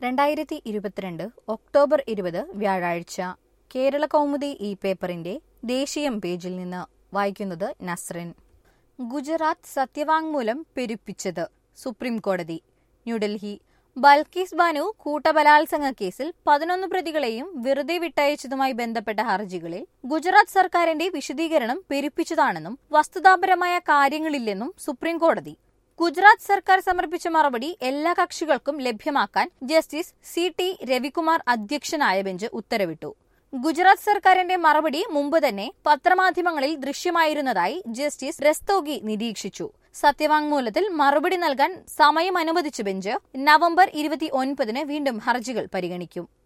രണ്ടായിരത്തി ഇരുപത്തിരണ്ട് ഒക്ടോബർ ഇരുപത് വ്യാഴാഴ്ച കേരള കൗമുദി ഈ പേപ്പറിന്റെ ദേശീയം പേജിൽ നിന്ന് വായിക്കുന്നത് നസ്റിൻ ഗുജറാത്ത് സത്യവാങ്മൂലം പെരുപ്പിച്ചത് സുപ്രീം കോടതി ന്യൂഡൽഹി ബൽക്കീസ് ബാനു കൂട്ടബലാത്സംഗ കേസിൽ പതിനൊന്ന് പ്രതികളെയും വെറുതെ വിട്ടയച്ചതുമായി ബന്ധപ്പെട്ട ഹർജികളിൽ ഗുജറാത്ത് സർക്കാരിന്റെ വിശദീകരണം പെരുപ്പിച്ചതാണെന്നും വസ്തുതാപരമായ കാര്യങ്ങളില്ലെന്നും സുപ്രീം കോടതി ഗുജറാത്ത് സർക്കാർ സമർപ്പിച്ച മറുപടി എല്ലാ കക്ഷികൾക്കും ലഭ്യമാക്കാൻ ജസ്റ്റിസ് സി ടി രവികുമാർ അധ്യക്ഷനായ ബെഞ്ച് ഉത്തരവിട്ടു ഗുജറാത്ത് സർക്കാരിന്റെ മറുപടി മുമ്പ് തന്നെ പത്രമാധ്യമങ്ങളിൽ ദൃശ്യമായിരുന്നതായി ജസ്റ്റിസ് രസ്തോഗി നിരീക്ഷിച്ചു സത്യവാങ്മൂലത്തിൽ മറുപടി നൽകാൻ സമയം അനുവദിച്ച ബെഞ്ച് നവംബർ ഇരുപത്തി ഒൻപതിന് വീണ്ടും ഹർജികൾ പരിഗണിക്കും